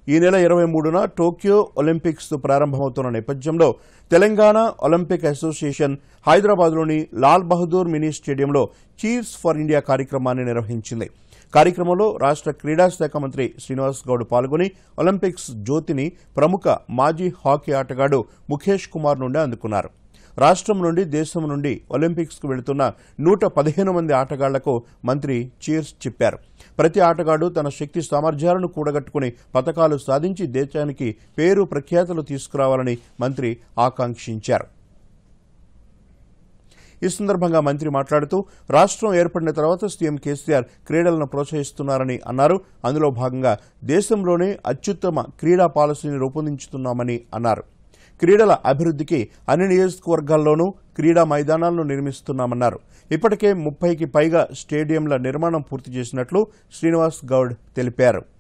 ఈ నెల ఇరవై మూడున టోక్యో ఒలింపిక్స్ ప్రారంభమవుతున్న నేపథ్యంలో తెలంగాణ ఒలింపిక్ అసోసియేషన్ హైదరాబాద్లోని లాల్ బహదూర్ మినీ స్టేడియంలో చీర్స్ ఫర్ ఇండియా కార్యక్రమాన్ని నిర్వహించింది కార్యక్రమంలో రాష్ట్ర క్రీడా శాఖ మంత్రి శ్రీనివాస్ గౌడ్ పాల్గొని ఒలింపిక్స్ జ్యోతిని ప్రముఖ మాజీ హాకీ ఆటగాడు ముఖేష్ కుమార్ నుండి అందుకున్నారు రాష్ట్రం నుండి దేశం నుండి ఒలింపిక్స్కు వెళుతున్న నూట పదిహేను మంది ఆటగాళ్లకు మంత్రి చీర్స్ చెప్పారు ప్రతి ఆటగాడు తన శక్తి సామర్థ్యాలను కూడగట్టుకుని పతకాలు సాధించి దేశానికి పేరు ప్రఖ్యాతులు తీసుకురావాలని మంత్రి ఆకాంక్షించారు ఈ సందర్భంగా మంత్రి మాట్లాడుతూ రాష్ట్రం ఏర్పడిన తర్వాత సీఎం కేసీఆర్ క్రీడలను ప్రోత్సహిస్తున్నారని అన్నారు అందులో భాగంగా దేశంలోనే అత్యుత్తమ క్రీడా పాలసీని రూపొందించుతున్నామని అన్నారు క్రీడల అభివృద్ధికి అన్ని నియోజకవర్గాల్లోనూ క్రీడా మైదానాలను నిర్మిస్తున్నామన్నారు ఇప్పటికే ముప్పైకి పైగా స్టేడియంల నిర్మాణం పూర్తి చేసినట్లు శ్రీనివాస్ గౌడ్ తెలిపారు